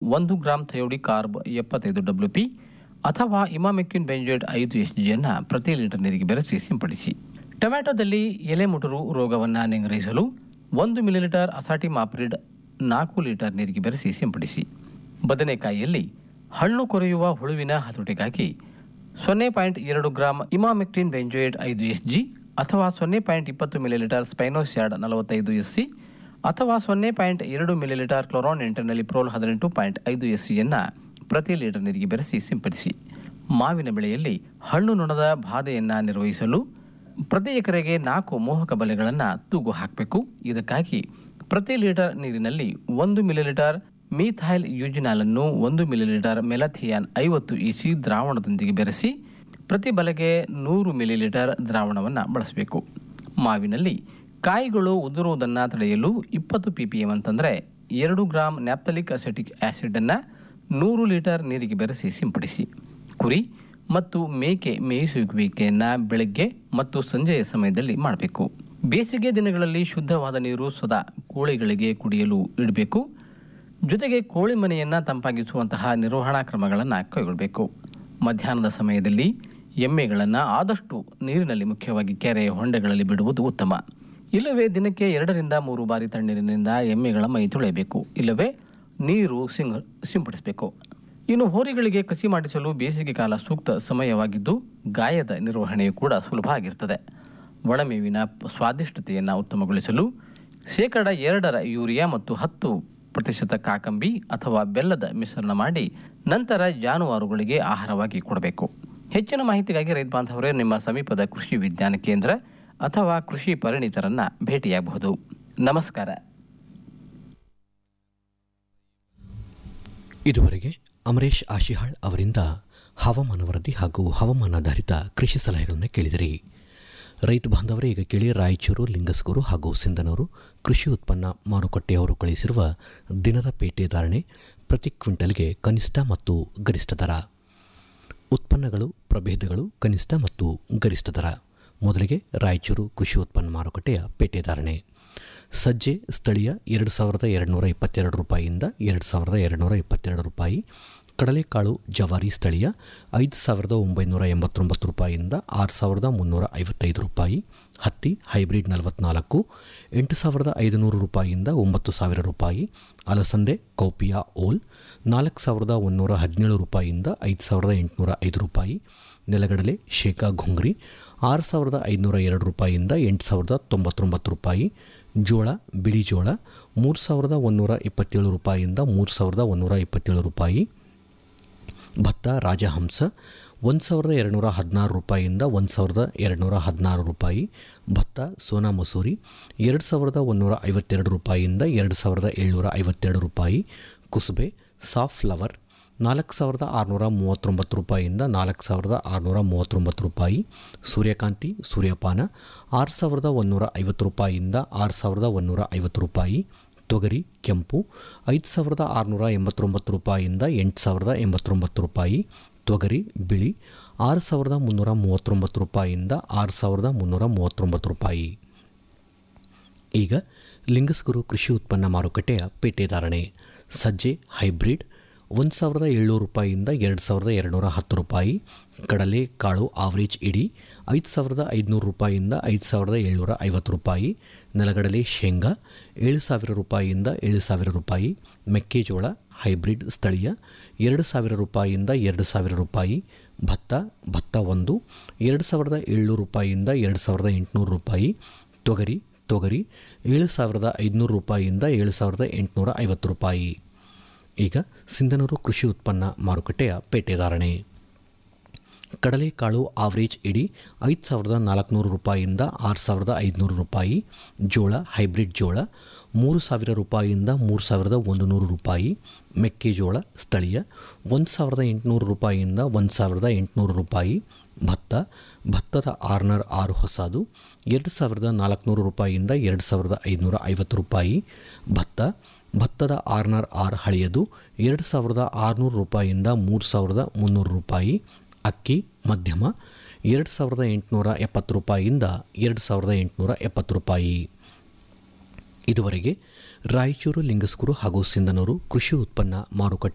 ಒಂದು gram thiodicarb ಎಪ್ಪತ್ತೈದು W P ಅಥವಾ ಇಮಾಮೆಕ್ಯೂನ್ ಬೆಂಜೋಯೇಟ್ ಐದು ಎಸ್ ಜಿಯನ್ನು ಪ್ರತಿ ಲೀಟರ್ ನೀರಿಗೆ ಬೆರೆಸಿ ಸಿಂಪಡಿಸಿ ಟೊಮ್ಯಾಟೊದಲ್ಲಿ ಎಲೆ ಮುಟುರು ರೋಗವನ್ನು ನಿಗ್ರಹಿಸಲು ಒಂದು ಮಿಲಿಲೀಟರ್ ಅಸಾಟಿ ಮಾಪ್ರಿಡ್ ನಾಲ್ಕು ಲೀಟರ್ ನೀರಿಗೆ ಬೆರೆಸಿ ಸಿಂಪಡಿಸಿ ಬದನೆಕಾಯಿಯಲ್ಲಿ ಹಣ್ಣು ಕೊರೆಯುವ ಹುಳುವಿನ ಹತೋಟಿಗಾಗಿ ಸೊನ್ನೆ ಪಾಯಿಂಟ್ ಎರಡು ಗ್ರಾಂ ಇಮಾಮೆಕ್ಟಿನ್ ಬೆಂಜೋಯೇಟ್ ಐದು ಎಸ್ ಜಿ ಅಥವಾ ಸೊನ್ನೆ ಪಾಯಿಂಟ್ ಇಪ್ಪತ್ತು ಮಿಲಿಲೀಟರ್ ಸ್ಪೈನೋಸ್ಯಾಡ್ ನಲವತ್ತೈದು ಎಸ್ ಸಿ ಅಥವಾ ಸೊನ್ನೆ ಪಾಯಿಂಟ್ ಎರಡು ಮಿಲಿಲೀಟರ್ ಕ್ಲೋರಾನ್ ಎಂಟರ್ನಲ್ಲಿ ಪ್ರೋಲ್ ಹದಿನೆಂಟು ಪಾಯಿಂಟ್ ಐದು ಎಸ್ ಸಿಯನ್ನು ಪ್ರತಿ ಲೀಟರ್ ನೀರಿಗೆ ಬೆರೆಸಿ ಸಿಂಪಡಿಸಿ ಮಾವಿನ ಬೆಳೆಯಲ್ಲಿ ಹಣ್ಣು ನೊಣದ ಬಾಧೆಯನ್ನು ನಿರ್ವಹಿಸಲು ಪ್ರತಿ ಎಕರೆಗೆ ನಾಲ್ಕು ಮೋಹಕ ಬಲೆಗಳನ್ನು ತೂಗು ಹಾಕಬೇಕು ಇದಕ್ಕಾಗಿ ಪ್ರತಿ ಲೀಟರ್ ನೀರಿನಲ್ಲಿ ಒಂದು ಮಿಲಿಲೀಟರ್ ಮೀಥೈಲ್ ಯೂಜಿನಾಲನ್ನು ಒಂದು ಮಿಲಿಲೀಟರ್ ಮೆಲಥಿಯಾನ್ ಐವತ್ತು ಇಸಿ ದ್ರಾವಣದೊಂದಿಗೆ ಬೆರೆಸಿ ಪ್ರತಿ ಬಲೆಗೆ ನೂರು ಮಿಲಿಲೀಟರ್ ದ್ರಾವಣವನ್ನು ಬಳಸಬೇಕು ಮಾವಿನಲ್ಲಿ ಕಾಯಿಗಳು ಉದುರುವುದನ್ನು ತಡೆಯಲು ಇಪ್ಪತ್ತು ಪಿ ಪಿ ಎಮ್ ಅಂತಂದರೆ ಎರಡು ಗ್ರಾಂ ನ್ಯಾಪ್ತಲಿಕ್ ಅಸೆಟಿಕ್ ಆ್ಯಸಿಡನ್ನು ನೂರು ಲೀಟರ್ ನೀರಿಗೆ ಬೆರೆಸಿ ಸಿಂಪಡಿಸಿ ಕುರಿ ಮತ್ತು ಮೇಕೆ ಮೇಯಿಸುವಿಕೆಯನ್ನು ಬೆಳಗ್ಗೆ ಮತ್ತು ಸಂಜೆಯ ಸಮಯದಲ್ಲಿ ಮಾಡಬೇಕು ಬೇಸಿಗೆ ದಿನಗಳಲ್ಲಿ ಶುದ್ಧವಾದ ನೀರು ಸದಾ ಕೋಳಿಗಳಿಗೆ ಕುಡಿಯಲು ಇಡಬೇಕು ಜೊತೆಗೆ ಕೋಳಿ ಮನೆಯನ್ನು ತಂಪಾಗಿಸುವಂತಹ ನಿರ್ವಹಣಾ ಕ್ರಮಗಳನ್ನು ಕೈಗೊಳ್ಳಬೇಕು ಮಧ್ಯಾಹ್ನದ ಸಮಯದಲ್ಲಿ ಎಮ್ಮೆಗಳನ್ನು ಆದಷ್ಟು ನೀರಿನಲ್ಲಿ ಮುಖ್ಯವಾಗಿ ಕೆರೆ ಹೊಂಡೆಗಳಲ್ಲಿ ಬಿಡುವುದು ಉತ್ತಮ ಇಲ್ಲವೇ ದಿನಕ್ಕೆ ಎರಡರಿಂದ ಮೂರು ಬಾರಿ ತಣ್ಣೀರಿನಿಂದ ಎಮ್ಮೆಗಳ ಮೈ ತೊಳೆಯಬೇಕು ಇಲ್ಲವೇ ನೀರು ಸಿಂಗ್ ಸಿಂಪಡಿಸಬೇಕು ಇನ್ನು ಹೋರಿಗಳಿಗೆ ಕಸಿ ಮಾಡಿಸಲು ಬೇಸಿಗೆ ಕಾಲ ಸೂಕ್ತ ಸಮಯವಾಗಿದ್ದು ಗಾಯದ ನಿರ್ವಹಣೆಯು ಕೂಡ ಸುಲಭ ಆಗಿರ್ತದೆ ಒಣಮೇವಿನ ಸ್ವಾದಿಷ್ಟತೆಯನ್ನು ಉತ್ತಮಗೊಳಿಸಲು ಶೇಕಡ ಎರಡರ ಯೂರಿಯಾ ಮತ್ತು ಹತ್ತು ಪ್ರತಿಶತ ಕಾಕಂಬಿ ಅಥವಾ ಬೆಲ್ಲದ ಮಿಶ್ರಣ ಮಾಡಿ ನಂತರ ಜಾನುವಾರುಗಳಿಗೆ ಆಹಾರವಾಗಿ ಕೊಡಬೇಕು ಹೆಚ್ಚಿನ ಮಾಹಿತಿಗಾಗಿ ರೈತ ಬಾಂಧವರೇ ನಿಮ್ಮ ಸಮೀಪದ ಕೃಷಿ ವಿಜ್ಞಾನ ಕೇಂದ್ರ ಅಥವಾ ಕೃಷಿ ಪರಿಣಿತರನ್ನ ಭೇಟಿಯಾಗಬಹುದು ನಮಸ್ಕಾರ ಇದುವರೆಗೆ ಅಮರೇಶ್ ಆಶಿಹಾಳ್ ಅವರಿಂದ ಹವಾಮಾನ ವರದಿ ಹಾಗೂ ಹವಾಮಾನಾಧಾರಿತ ಕೃಷಿ ಸಲಹೆಗಳನ್ನು ಕೇಳಿದಿರಿ ರೈತ ಬಾಂಧವರೇ ಈಗ ಕೇಳಿ ರಾಯಚೂರು ಲಿಂಗಸ್ಗೂರು ಹಾಗೂ ಸಿಂಧನೂರು ಕೃಷಿ ಉತ್ಪನ್ನ ಮಾರುಕಟ್ಟೆಯವರು ಕಳಿಸಿರುವ ದಿನದ ಪೇಟೆ ಧಾರಣೆ ಪ್ರತಿ ಕ್ವಿಂಟಲ್ಗೆ ಕನಿಷ್ಠ ಮತ್ತು ಗರಿಷ್ಠ ದರ ಉತ್ಪನ್ನಗಳು ಪ್ರಭೇದಗಳು ಕನಿಷ್ಠ ಮತ್ತು ಗರಿಷ್ಠ ದರ ಮೊದಲಿಗೆ ರಾಯಚೂರು ಕೃಷಿ ಉತ್ಪನ್ನ ಮಾರುಕಟ್ಟೆಯ ಪೇಟೆ ಧಾರಣೆ ಸಜ್ಜೆ ಸ್ಥಳೀಯ ಎರಡು ಸಾವಿರದ ಎರಡುನೂರ ಇಪ್ಪತ್ತೆರಡು ರೂಪಾಯಿಯಿಂದ ಎರಡು ಸಾವಿರದ ಎರಡುನೂರ ಇಪ್ಪತ್ತೆರಡು ರೂಪಾಯಿ ಕಡಲೆಕಾಳು ಜವಾರಿ ಸ್ಥಳೀಯ ಐದು ಸಾವಿರದ ಒಂಬೈನೂರ ಎಂಬತ್ತೊಂಬತ್ತು ರೂಪಾಯಿಯಿಂದ ಆರು ಸಾವಿರದ ಮುನ್ನೂರ ಐವತ್ತೈದು ರೂಪಾಯಿ ಹತ್ತಿ ಹೈಬ್ರಿಡ್ ನಲವತ್ನಾಲ್ಕು ಎಂಟು ಸಾವಿರದ ಐದುನೂರು ರೂಪಾಯಿಯಿಂದ ಒಂಬತ್ತು ಸಾವಿರ ರೂಪಾಯಿ ಅಲಸಂದೆ ಕೌಪಿಯಾ ಓಲ್ ನಾಲ್ಕು ಸಾವಿರದ ಒಂದೂರ ಹದಿನೇಳು ರೂಪಾಯಿಯಿಂದ ಐದು ಸಾವಿರದ ಎಂಟುನೂರ ಐದು ರೂಪಾಯಿ ನೆಲಗಡಲೆ ಶೇಖಾ ಘುಂಗ್ರಿ ಆರು ಸಾವಿರದ ಐದುನೂರ ಎರಡು ರೂಪಾಯಿಯಿಂದ ಎಂಟು ಸಾವಿರದ ತೊಂಬತ್ತೊಂಬತ್ತು ರೂಪಾಯಿ ಜೋಳ ಬಿಳಿ ಜೋಳ ಮೂರು ಸಾವಿರದ ಒಂದೂರ ಇಪ್ಪತ್ತೇಳು ರೂಪಾಯಿಯಿಂದ ಮೂರು ಸಾವಿರದ ಒಂದೂರ ಇಪ್ಪತ್ತೇಳು ರೂಪಾಯಿ ಭತ್ತ ರಾಜಹಂಸ ಒಂದು ಸಾವಿರದ ಎರಡುನೂರ ಹದಿನಾರು ರೂಪಾಯಿಯಿಂದ ಒಂದು ಸಾವಿರದ ಎರಡುನೂರ ಹದಿನಾರು ರೂಪಾಯಿ ಭತ್ತ ಸೋನಾ ಮಸೂರಿ ಎರಡು ಸಾವಿರದ ಒಂದೂರ ಐವತ್ತೆರಡು ರೂಪಾಯಿಯಿಂದ ಎರಡು ಸಾವಿರದ ಏಳ್ನೂರ ಐವತ್ತೆರಡು ರೂಪಾಯಿ ಕುಸುಬೆ ಸಾಫ್ ಫ್ಲವರ್ ನಾಲ್ಕು ಸಾವಿರದ ಆರುನೂರ ಮೂವತ್ತೊಂಬತ್ತು ರೂಪಾಯಿಯಿಂದ ನಾಲ್ಕು ಸಾವಿರದ ಆರುನೂರ ಮೂವತ್ತೊಂಬತ್ತು ರೂಪಾಯಿ ಸೂರ್ಯಕಾಂತಿ ಸೂರ್ಯಪಾನ ಆರು ಸಾವಿರದ ಒಂದೂರ ಐವತ್ತು ರೂಪಾಯಿಯಿಂದ ಆರು ಸಾವಿರದ ಒಂದೂರ ಐವತ್ತು ರೂಪಾಯಿ ತೊಗರಿ ಕೆಂಪು ಐದು ಸಾವಿರದ ಆರುನೂರ ಎಂಬತ್ತೊಂಬತ್ತು ರೂಪಾಯಿಯಿಂದ ಎಂಟು ಸಾವಿರದ ಎಂಬತ್ತೊಂಬತ್ತು ರೂಪಾಯಿ ತೊಗರಿ ಬಿಳಿ ಆರು ಸಾವಿರದ ಮುನ್ನೂರ ಮೂವತ್ತೊಂಬತ್ತು ರೂಪಾಯಿಯಿಂದ ಆರು ಸಾವಿರದ ಮುನ್ನೂರ ಮೂವತ್ತೊಂಬತ್ತು ರೂಪಾಯಿ ಈಗ ಲಿಂಗಸ್ಗುರು ಕೃಷಿ ಉತ್ಪನ್ನ ಮಾರುಕಟ್ಟೆಯ ಪೇಟೆ ಧಾರಣೆ ಸಜ್ಜೆ ಹೈಬ್ರಿಡ್ ಒಂದು ಸಾವಿರದ ಏಳ್ನೂರು ರೂಪಾಯಿಯಿಂದ ಎರಡು ಸಾವಿರದ ಎರಡುನೂರ ಹತ್ತು ರೂಪಾಯಿ ಕಡಲೆ ಕಾಳು ಆವರೇಜ್ ಇಡಿ ಐದು ಸಾವಿರದ ಐದುನೂರು ರೂಪಾಯಿಯಿಂದ ಐದು ಸಾವಿರದ ಏಳ್ನೂರ ಐವತ್ತು ರೂಪಾಯಿ ನೆಲಗಡಲೆ ಶೇಂಗಾ ಏಳು ಸಾವಿರ ರೂಪಾಯಿಯಿಂದ ಏಳು ಸಾವಿರ ರೂಪಾಯಿ ಮೆಕ್ಕೆಜೋಳ ಹೈಬ್ರಿಡ್ ಸ್ಥಳೀಯ ಎರಡು ಸಾವಿರ ರೂಪಾಯಿಯಿಂದ ಎರಡು ಸಾವಿರ ರೂಪಾಯಿ ಭತ್ತ ಭತ್ತ ಒಂದು ಎರಡು ಸಾವಿರದ ಏಳ್ನೂರು ರೂಪಾಯಿಯಿಂದ ಎರಡು ಸಾವಿರದ ಎಂಟುನೂರು ರೂಪಾಯಿ ತೊಗರಿ ತೊಗರಿ ಏಳು ಸಾವಿರದ ಐದುನೂರು ರೂಪಾಯಿಯಿಂದ ಏಳು ಸಾವಿರದ ಎಂಟುನೂರ ಐವತ್ತು ರೂಪಾಯಿ ಈಗ ಸಿಂಧನೂರು ಕೃಷಿ ಉತ್ಪನ್ನ ಮಾರುಕಟ್ಟೆಯ ಪೇಟೆ ಧಾರಣೆ ಕಡಲೆಕಾಳು ಆವರೇಜ್ ಇಡಿ ಐದು ಸಾವಿರದ ನಾಲ್ಕುನೂರು ರೂಪಾಯಿಯಿಂದ ಆರು ಸಾವಿರದ ಐದುನೂರು ರೂಪಾಯಿ ಜೋಳ ಹೈಬ್ರಿಡ್ ಜೋಳ ಮೂರು ಸಾವಿರ ರೂಪಾಯಿಯಿಂದ ಮೂರು ಸಾವಿರದ ಒಂದು ನೂರು ರೂಪಾಯಿ ಮೆಕ್ಕೆಜೋಳ ಸ್ಥಳೀಯ ಒಂದು ಸಾವಿರದ ಎಂಟುನೂರು ರೂಪಾಯಿಯಿಂದ ಒಂದು ಸಾವಿರದ ಎಂಟುನೂರು ರೂಪಾಯಿ ಭತ್ತ ಭತ್ತದ ಆರ್ನರ್ ಆರು ಹೊಸದು ಎರಡು ಸಾವಿರದ ನಾಲ್ಕುನೂರು ರೂಪಾಯಿಯಿಂದ ಎರಡು ಸಾವಿರದ ಐದುನೂರ ಐವತ್ತು ರೂಪಾಯಿ ಭತ್ತ ಭತ್ತದ ಆರ್ನರ್ ಆರ್ ಹಳೆಯದು ಎರಡು ಸಾವಿರದ ಆರುನೂರು ರೂಪಾಯಿಯಿಂದ ಮೂರು ಸಾವಿರದ ಮುನ್ನೂರು ರೂಪಾಯಿ ಅಕ್ಕಿ ಮಧ್ಯಮ ಎರಡು ಸಾವಿರದ ಎಂಟುನೂರ ಎಪ್ಪತ್ತು ರೂಪಾಯಿಯಿಂದ ಎರಡು ಸಾವಿರದ ಎಂಟುನೂರ ಎಪ್ಪತ್ತು ರೂಪಾಯಿ ಇದುವರೆಗೆ ರಾಯಚೂರು ಲಿಂಗಸ್ಕೂರು ಹಾಗೂ ಸಿಂಧನೂರು ಕೃಷಿ ಉತ್ಪನ್ನ ಮಾರುಕಟ್ಟೆ